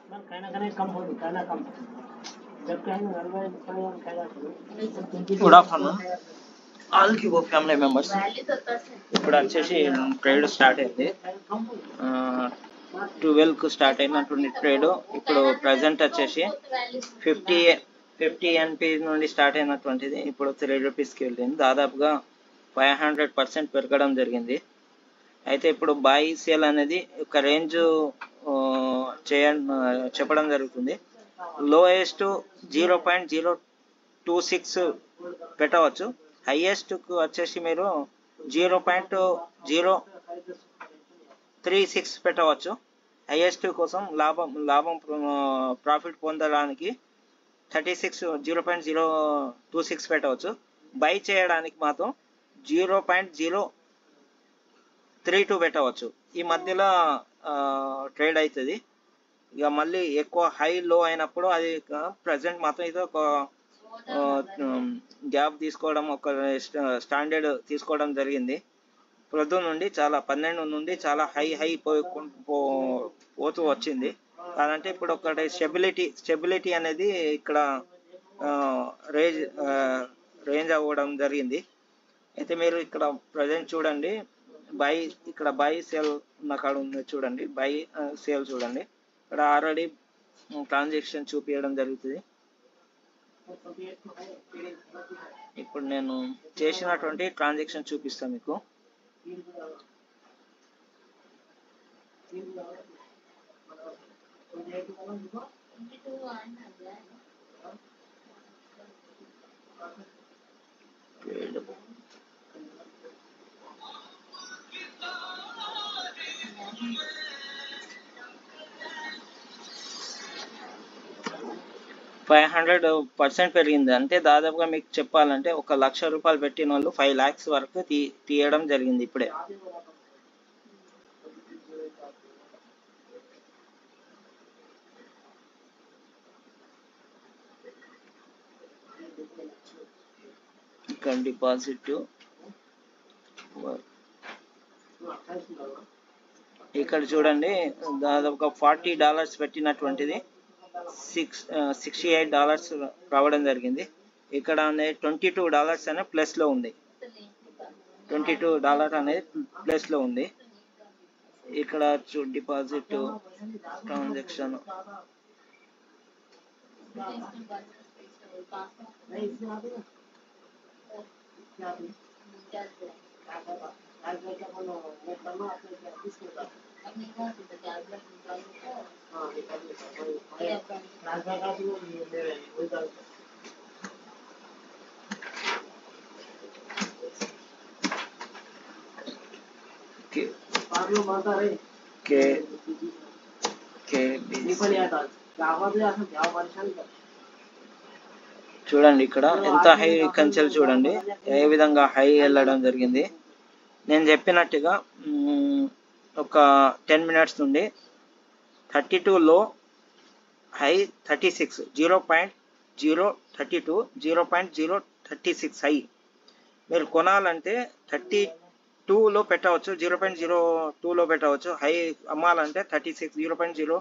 Ma'am कहना कहना कम हो कहना कम जब कहेंगे नलभై ముప్పై అని కహేगा good afternoon all Cubo family members ఇప్పుడు వచ్చేసి ట్రేడ్ స్టార్ట్ అయింది ట్వెల్వ్కు స్టార్ట్ అయినటువంటి ట్రేడ్ ఇప్పుడు ప్రజెంట్ వచ్చేసి ఫిఫ్టీ ఫిఫ్టీ ఎన్పి నుండి స్టార్ట్ అయినటువంటిది ఇప్పుడు త్రీ రూపీస్కి వెళ్ళింది దాదాపుగా ఫైవ్ హండ్రెడ్ పర్సెంట్ పెరగడం జరిగింది అయితే ఇప్పుడు బాయ్ సేల్ అనేది ఒక రేంజ్ చేయ చెప్పడం జరుగుతుంది lowest zero point zero two six పెట్టవచ్చు హైయెస్ట్ వచ్చేసి మీరు zero point zero three six పెట్టవచ్చు హైయెస్ట్ కోసం లాభం లాభం ప్రాఫిట్ పొందడానికి thirty six zero point zero two six పెట్టవచ్చు బై చేయడానికి మాత్రం zero point zero three two పెట్టవచ్చు ఈ మధ్యలో ట్రేడ్ అవుతుంది ఇక మళ్ళీ ఎక్కువ హై లో అయినప్పుడు అది ప్రజెంట్ మాత్రం ఇది ఒక గ్యాప్ తీసుకోవడం ఒక స్టాండర్డ్ తీసుకోవడం జరిగింది ప్రొద్దు నుండి చాలా పన్నెండు నుండి చాలా హై హై పోయి పో- పోతూ వచ్చింది కాదంటే ఇప్పుడు ఒకటి స్టెబిలిటీ స్టెబిలిటీ అనేది ఇక్కడ రేంజ్ రేంజ్ అవ్వడం జరిగింది అయితే మీరు ఇక్కడ ప్రజెంట్ చూడండి బై ఇక్కడ బై సేల్ ఉన్న కాడ ఉంది చూడండి బై సేల్ చూడండి ఇక్కడ ఆల్రెడీ ట్రాన్సాక్షన్ చూపించడం జరుగుతుంది ఇప్పుడు నేను చేసినటువంటి ట్రాన్సాక్షన్ చూపిస్తాను మీకు ఫైవ్ హండ్రెడ్ పర్సెంట్ పెరిగింది అంటే దాదాపుగా మీకు చెప్పాలంటే ఒక లక్ష రూపాయలు పెట్టిన వాళ్ళు ఫైవ్ ల్యాక్స్ వరకు తీ తీయడం జరిగింది ఇప్పుడే ఇక్కడ డిపాజిట్ ఇక్కడ చూడండి దాదాపు ఫార్టీ డాలర్స్ పెట్టినటువంటిది సిక్స్ సిక్స్టీ ఎయిట్ డాలర్స్ రావడం జరిగింది ఇక్కడ అనేది ట్వంటీ టూ డాలర్స్ అనేది ప్లస్లో ఉంది ట్వంటీ టూ డాలర్ అనేది ప్లస్లో ఉంది ఇక్కడ చూ డిపాజిట్ ట్రాన్సాక్షన్ కే కే చూడండి ఇక్కడ ఎంత హై కంచెలు చూడండి ఏ విధంగా హై వెళ్ళడం జరిగింది నేను చెప్పినట్టుగా మ్, ఒక టెన్ మినిట్స్ నుండి thirty low high thirty six zero point zero thirty two zero point zero thirty six high మీరు కొనాలంటే థర్టీ టూలో పెట్టవచ్చు జీరో పాయింట్ జీరో టూలో పెట్టవచ్చు హై అమ్మాలంటే thirty six zero point zero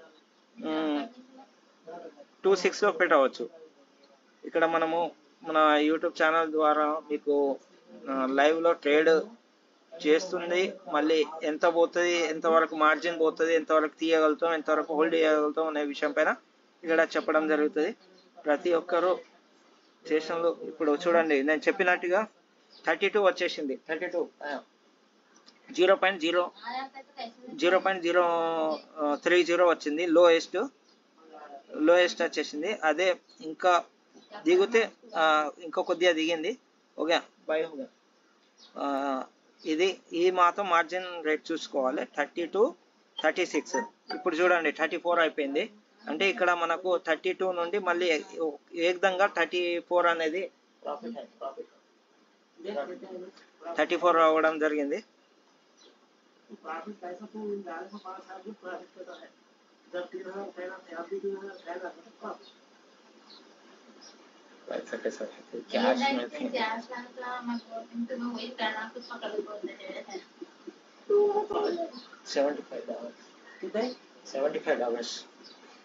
two సిక్స్లో పెట్టవచ్చు ఇక్కడ మనము మన యూట్యూబ్ ఛానల్ ద్వారా మీకు లైవ్లో ట్రేడ్ చేస్తుంది మళ్ళీ ఎంత పోతుంది ఎంతవరకు మార్జిన్ పోతుంది ఎంతవరకు తీయగలుగుతాం ఎంతవరకు హోల్డ్ చేయగలుగుతాం అనే విషయం పైన ఇక్కడ చెప్పడం జరుగుతుంది ప్రతి ఒక్కరూ స్టేషన్లో ఇప్పుడు చూడండి నేను చెప్పినట్టుగా థర్టీ టూ వచ్చేసింది thirty two zero point zero zero point zero three zero వచ్చింది లోయెస్ట్ లోయెస్ట్ వచ్చేసింది అదే ఇంకా దిగితే ఆ, ఇంకా కొద్దిగా దిగింది ఓకే బై ఓకే ఆ, ఇది ఇది మాత్రం మార్జిన్ రేట్ చూసుకోవాలి థర్టీ టు థర్టీ సిక్స్ ఇప్పుడు చూడండి థర్టీ ఫోర్ అయిపోయింది అంటే ఇక్కడ మనకు థర్టీ టూ నుండి మళ్ళీ ఏకదంగా థర్టీ ఫోర్ అనేది థర్టీ ఫోర్ అవ్వడం జరిగింది cash seventy five dollars seventy five dollars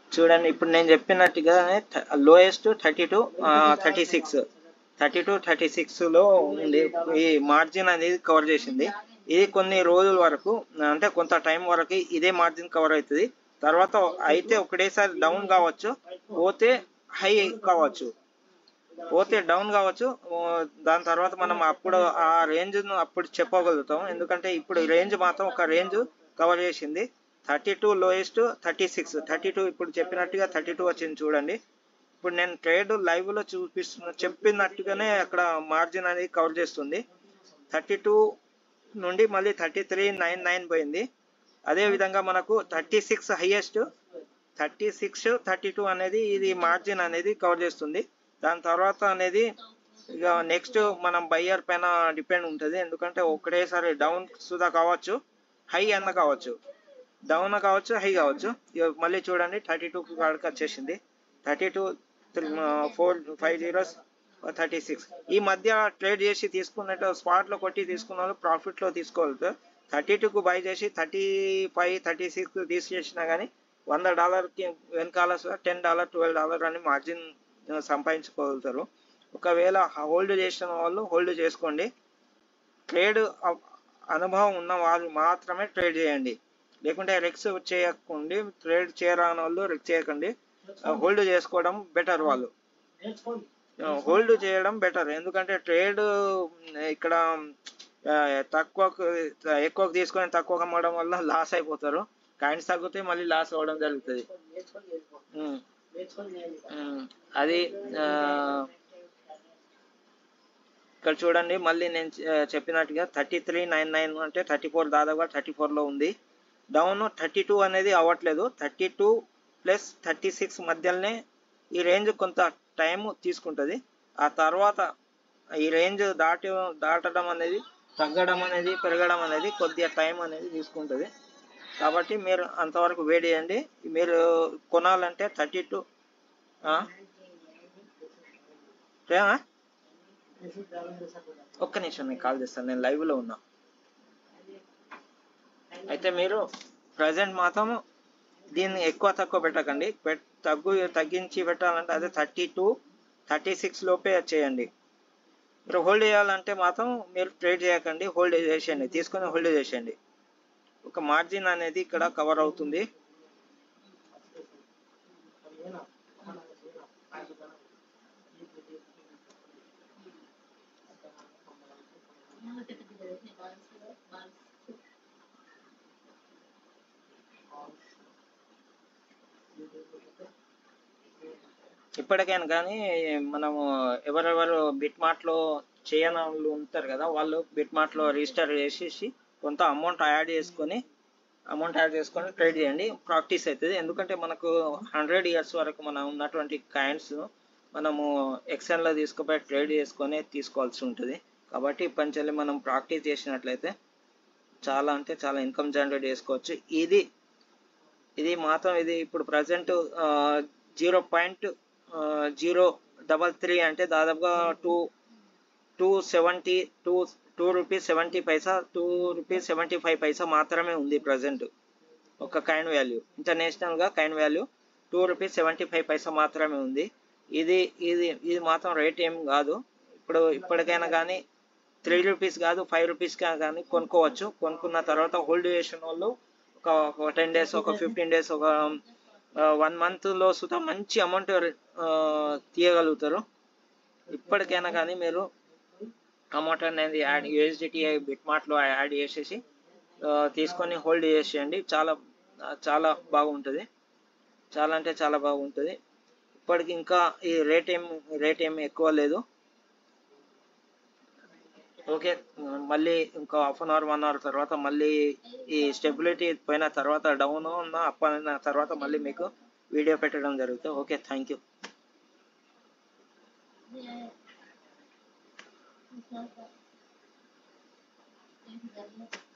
చూడండి ఇప్పుడు నేను చెప్పినట్టుగానే lowest thirty two thirty six thirty two thirty సిక్స్లో ఉంది ఈ మార్జిన్ అనేది కవర్ చేసింది ఇది కొన్ని రోజుల వరకు అంటే కొంత టైం వరకు ఇదే మార్జిన్ కవర్ అవుతుంది తర్వాత అయితే ఒకటేసారి డౌన్ కావచ్చు పోతే హై కావచ్చు పోతే డౌన్ కావచ్చు ఓ, దాని తర్వాత మనం అప్పుడు ఆ రేంజ్ అప్పుడు చెప్పగలుగుతాం ఎందుకంటే ఇప్పుడు రేంజ్ మాత్రం ఒక రేంజ్ కవర్ చేసింది thirty two lowest thirty six thirty two ఇప్పుడు చెప్పినట్టుగా థర్టీ టూ వచ్చింది చూడండి ఇప్పుడు నేను ట్రేడ్ లైవ్ లో చూపిస్తున్న చెప్పినట్టుగానే అక్కడ మార్జిన్ అనేది కవర్ చేస్తుంది థర్టీ టూ నుండి మళ్ళీ థర్టీ త్రీ నైన్ నైన్ పోయింది అదే విధంగా మనకు thirty six highest thirty six thirty two అనేది ఇది మార్జిన్ అనేది కవర్ చేస్తుంది దాని తర్వాత అనేది ఇక నెక్స్ట్ మనం బయ్యర్ పైన డిపెండ్ ఉంటుంది ఎందుకంటే ఒకటేసారి డౌన్ సుధా కావచ్చు హై అన్న కావచ్చు డౌన్ కావచ్చు హై కావచ్చు ఇక మళ్ళీ చూడండి థర్టీ టూ కాడికి వచ్చేసింది thirty two four five zeros thirty six ఈ మధ్య ట్రేడ్ చేసి తీసుకున్నట్టు స్పాట్ లో కొట్టి తీసుకున్న వాళ్ళు ప్రాఫిట్ లో తీసుకోవాలి థర్టీ టూకు బై చేసి థర్టీ ఫైవ్ థర్టీ సిక్స్ తీసేసినా కానీ వంద డాలర్కి వెనకాల టెన్ డాలర్ ట్వెల్వ్ డాలర్ అని మార్జిన్ సంపాదించుకోగలుగుతారు ఒకవేళ హోల్డ్ చేసిన వాళ్ళు హోల్డ్ చేసుకోండి ట్రేడ్ అనుభవం ఉన్న వాళ్ళు మాత్రమే ట్రేడ్ చేయండి లేకుంటే రిక్స్ చేయకండి ట్రేడ్ చేయరాని వాళ్ళు రిక్స్ చేయకండి హోల్డ్ చేసుకోవడం బెటర్ వాళ్ళు నేర్చుకోండి హోల్డ్ చేయడం బెటర్ ఎందుకంటే ట్రేడ్ ఇక్కడ ఆ, తక్కువ ఎక్కువ తీసుకొని తక్కువ అమ్మడం వల్ల లాస్ అయిపోతారు కాయిన్స్ తగ్గితే మళ్ళీ లాస్ అవ్వడం జరుగుతుంది నేర్చుకొని చేసుకోండి ఉమ్, నేర్చుకొని చేయండి ఉమ్, అది ఆ, ఇక్కడ చూడండి మళ్ళీ నేను చె- చెప్పినట్టుగా థర్టీ త్రీ నైన్ నైన్ అంటే థర్టీ ఫోర్ దాదాపుగా థర్టీ లో ఉంది డౌన్ థర్టీ టూ అనేది అవ్వట్లేదు thirty two plus thirty six మధ్యలోనే ఈ రేంజ్ కొంత టైం తీసుకుంటుంది ఆ తర్వాత ఈ రేంజ్ దాటి దాటడం అనేది తగ్గడం అనేది పెరగడం అనేది కొద్దిగా టైం అనేది తీసుకుంటుంది కాబట్టి మీరు అంతవరకు వెయిట్ చేయండి మీరు కొనాలంటే థర్టీ టూ చేసి డ్రైవింగ్ చేసాక ఒక్క నిమిషం నేను కాల్ చేస్తాను నేను లైవ్లో ఉన్నా అయితే మీరు ప్రజెంట్ మాత్రం దీన్ని ఎక్కువ తక్కువ పెట్టకండి పెట్ తగ్గు తగ్గించి పెట్టాలంటే అదే థర్టీ టూ థర్టీ సిక్స్ లోపే చేయండి మీరు హోల్డ్ చేయాలంటే మాత్రం మీరు ట్రేడ్ చేయకండి హోల్డ్ చేసేయండి తీసుకొని హోల్డ్ చేసేయండి ఒక మార్జిన్ అనేది ఇక్కడ కవర్ అవుతుంది ఇప్పటికైనా కానీ మనము ఎవరెవరు బిట్ మార్ట్లో చేయని వాళ్ళు ఉంటారు కదా వాళ్ళు బిట్ మార్ట్లో రిజిస్టర్ చేసేసి కొంత అమౌంట్ యాడ్ చేసుకొని అమౌంట్ యాడ్ చేసుకొని ట్రేడ్ చేయండి ప్రాక్టీస్ అవుతుంది ఎందుకంటే మనకు హండ్రెడ్ ఇయర్స్ వరకు మనం ఉన్నటువంటి కాయిన్స్ మనము ఎక్సెల్లో తీసుకుపోయి ట్రేడ్ చేసుకొని తీసుకోవాల్సి ఉంటుంది కాబట్టి పంచల్లి మనం ప్రాక్టీస్ చేసినట్లయితే చాలా అంటే చాలా ఇన్కమ్ జనరేట్ చేసుకోవచ్చు ఇది ఇది మాత్రం ఇది ఇప్పుడు present zero point zero double three అంటే దాదాపుగా two two seventy two two rupees seventy paisa two rupees seventy five paisa మాత్రమే ఉంది ప్రజెంట్ ఒక కైన్ వాల్యూ ఇంటర్నేషనల్గా coin value two rupees seventy five paisa మాత్రమే ఉంది ఇది ఇది ఇది మాత్రం రేట్ ఏం కాదు ఇప్పుడు ఇప్పటికైనా కానీ త్రీ రూపీస్ కాదు ఫైవ్ రూపీస్ కానీ కొనుక్కోవచ్చు కొనుక్కున్న తర్వాత హోల్డ్ చేసిన వాళ్ళు ఒక ఒక టెన్ డేస్ ఒక ఫిఫ్టీన్ డేస్ ఒక వన్ మంత్లో సుతా మంచి అమౌంట్ తీయగలుగుతారు ఇప్పటికైనా కానీ మీరు అమౌంట్ అనేది యాడ్ యూఎస్డిటిఐ బిట్ మార్ట్లో యాడ్ చేసేసి ఆ, తీసుకొని హోల్డ్ చేసేయండి చాలా ఆ, చాలా బాగుంటుంది చాలా అంటే చాలా బాగుంటుంది ఇప్పటికి ఇంకా ఈ రేట్ ఏం రేట్ ఏం ఎక్కువ లేదు ఓకే మళ్ళీ ఇంకా half an hour one hour తర్వాత మళ్ళీ ఈ స్టెబిలిటీ పోయిన తర్వాత డౌన్ ఉన్న అప్ అయిన తర్వాత మళ్ళీ మీకు వీడియో పెట్టడం జరుగుతుంది ఓకే థ్యాంక్ యూ Yeah.